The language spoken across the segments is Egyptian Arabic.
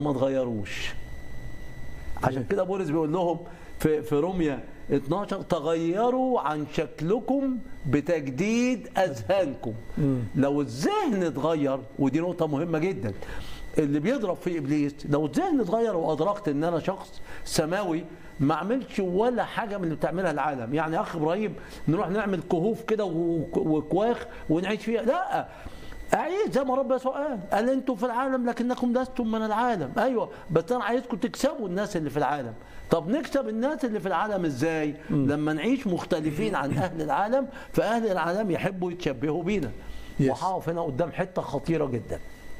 ما تغيروش عشان كده بولس بيقول لهم في في روميا 12 تغيروا عن شكلكم بتجديد اذهانكم لو الذهن اتغير ودي نقطه مهمه جدا اللي بيضرب في ابليس لو الذهن اتغير وادركت ان انا شخص سماوي ما اعملش ولا حاجه من اللي بتعملها العالم يعني يا اخ ابراهيم نروح نعمل كهوف كده وك- وكواخ ونعيش فيها لا عايز زي ما رب يسوع قال قال انتم في العالم لكنكم لستم من العالم ايوه بس انا عايزكم تكسبوا الناس اللي في العالم طب نكسب الناس اللي في العالم ازاي لما نعيش مختلفين عن اهل العالم فاهل العالم يحبوا يتشبهوا بينا Yes. وهقف هنا قدام حته خطيره جدا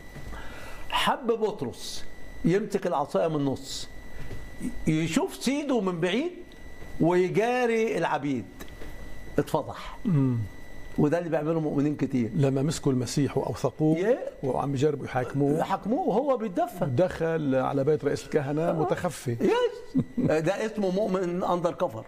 حب بطرس يمسك العصايه من النص يشوف سيده من بعيد ويجاري العبيد اتفضح وده اللي بيعمله مؤمنين كتير لما مسكوا المسيح واوثقوه يه. وعم يجربوا يحاكموه حكموه وهو بيتدفن دخل على بيت رئيس الكهنه متخفي يس ده اسمه مؤمن اندر كفر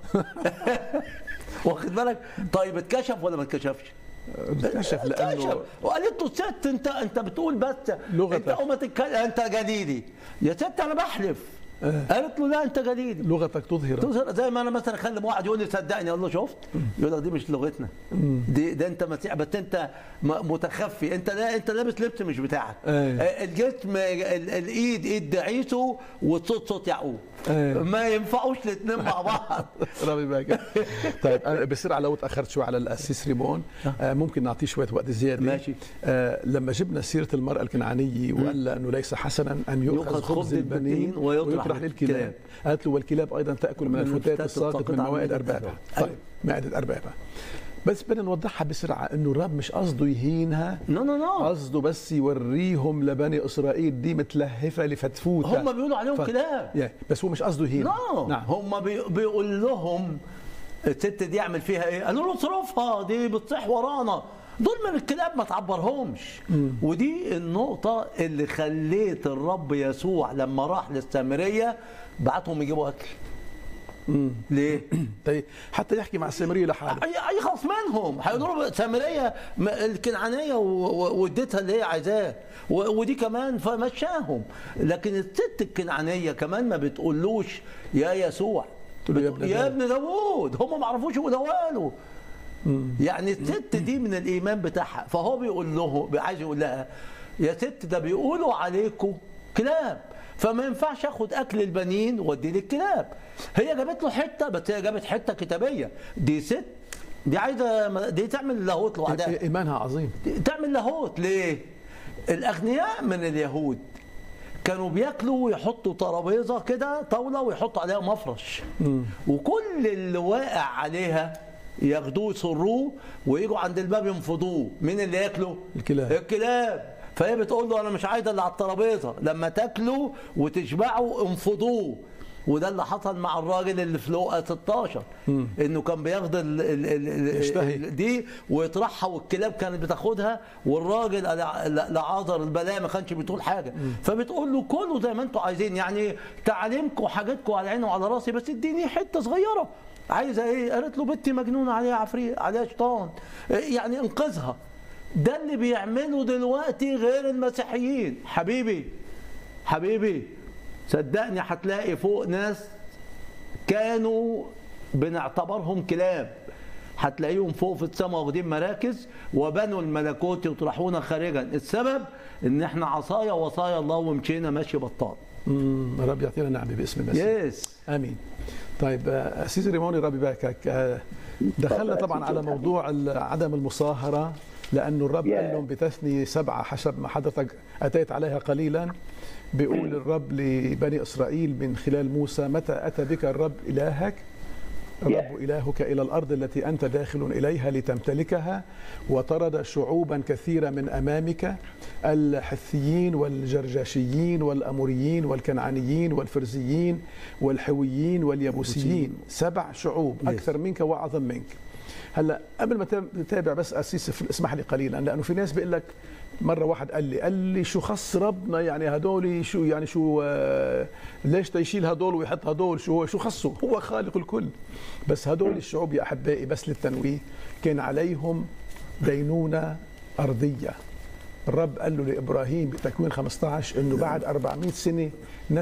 واخد بالك طيب اتكشف ولا ما اتكشفش؟ اكتشف لانه اتكشف وقالت له ست انت انت بتقول بس لغتك. انت قوم تتكلم انت جليلي يا ست انا بحلف قالت له لا انت جليلي لغتك تظهر تظهر زي ما انا مثلا اكلم واحد يقول لي صدقني اقول له شفت يقول لك دي مش لغتنا دي ده انت مسيح بس انت م- متخفي انت لا انت لابس لبس مش بتاعك ايه. آه، الجسم ال- الايد ايد عيسو والصوت صوت يعقوب ايه. ما ينفعوش الاثنين مع بعض ربي باك طيب انا بسرعه لو تاخرت شوي على الاسيس ريمون آه ممكن نعطيه شويه وقت زياده ماشي. آه لما جبنا سيره المراه الكنعانيه وقال لها انه ليس حسنا ان يؤخذ يؤخذ خبز خبز البنين البنين ويطرح ويطرح للكلاب للكلاب. قالت له والكلاب ايضا تاكل من من الفتات الفتات الساقط الساقط من عن موائد مائدة اربابها أيوة. طيب مائده اربابها بس بدنا نوضحها بسرعه انه الرب مش قصده يهينها نو نو نو قصده بس يوريهم لبني اسرائيل دي متلهفه لفتفوته هم بيقولوا عليهم ف- كلاب يا، بس هو مش قصده يهينها نو نعم هم بي بيقول لهم الست دي يعمل فيها ايه؟ قالوا له اصرفها دي بتصيح ورانا دول من الكلاب ما تعبرهمش ودي النقطة اللي خليت الرب يسوع لما راح للسامرية بعتهم يجيبوا أكل ليه؟ طيب حتى يحكي مع السامريه لحاله أي يخلص منهم هيقولوا له سامرية م- الكنعانية و- و- واديتها اللي هي عايزاه و- ودي كمان فمشاهم لكن الست الكنعانية كمان ما بتقولوش يا يسوع تقول له يا بتقول ابن يا داود. ابن داوود هم ما عرفوش يقولوا له يعني الست دي من الايمان بتاعها فهو بيقول له عايز يقول لها يا ست ده بيقولوا عليكم كلاب فما ينفعش اخد اكل البنين واديه للكلاب هي جابت له حته بس هي جابت حته كتابيه دي ست دي عايزه دي تعمل لاهوت لوحدها ايمانها عظيم تعمل لاهوت ليه؟ الاغنياء من اليهود كانوا بياكلوا ويحطوا ترابيزه كده طاوله ويحطوا عليها مفرش وكل اللي واقع عليها ياخدوه يصروه ويجوا عند الباب ينفضوه مين اللي ياكله؟ الكلاب. الكلاب فهي بتقول له انا مش عايزه اللي على الترابيزه لما تاكلوا وتشبعوا انفضوه وده اللي حصل مع الراجل اللي في لوقا 16 انه كان بياخد ال ال ال يشتهي. ال دي ويطرحها والكلاب كانت بتاخدها والراجل لا- لعازر البلاء ما كانش بتقول حاجه فبتقول له كلوا زي ما انتم عايزين يعني تعاليمكم وحاجاتكم على عيني وعلى راسي بس اديني حته صغيره عايزه ايه؟ قالت له بنتي مجنونه عليها عفريت عليها شيطان إيه يعني انقذها ده اللي بيعمله دلوقتي غير المسيحيين حبيبي حبيبي صدقني هتلاقي فوق ناس كانوا بنعتبرهم كلاب هتلاقيهم فوق في السماء واخدين مراكز وبنوا الملكوت يطرحون خارجا السبب ان احنا عصايا وصايا الله ومشينا ماشي بطال مم. رب يعطينا نعمه باسم المسيح يس امين طيب آه، سيدي ريموني ربي باكك آه، دخلنا طبعا على موضوع ال- عدم المصاهره لانه الرب يا. قال لهم بتثني سبعه حسب ما حضرتك اتيت عليها قليلا بيقول الرب لبني اسرائيل من خلال موسى متى اتى بك الرب الهك الرب إلهك إلى الأرض التي أنت داخل إليها لتمتلكها وطرد شعوبا كثيرة من أمامك الحثيين والجرجاشيين والأموريين والكنعانيين والفرزيين والحويين واليبوسيين سبع شعوب أكثر منك وأعظم منك هلا قبل ما تتابع بس أسيس اسمح لي قليلا لأنه في ناس بيقول لك مرة واحد قال لي قال لي شو خص ربنا يعني هدول شو يعني شو آه ليش تيشيل هدول ويحط هدول شو هو شو خصه هو خالق الكل بس هدول الشعوب يا أحبائي بس للتنويه كان عليهم دينونة أرضية الرب قال له لابراهيم بتكوين 15 انه بعد 400 سنه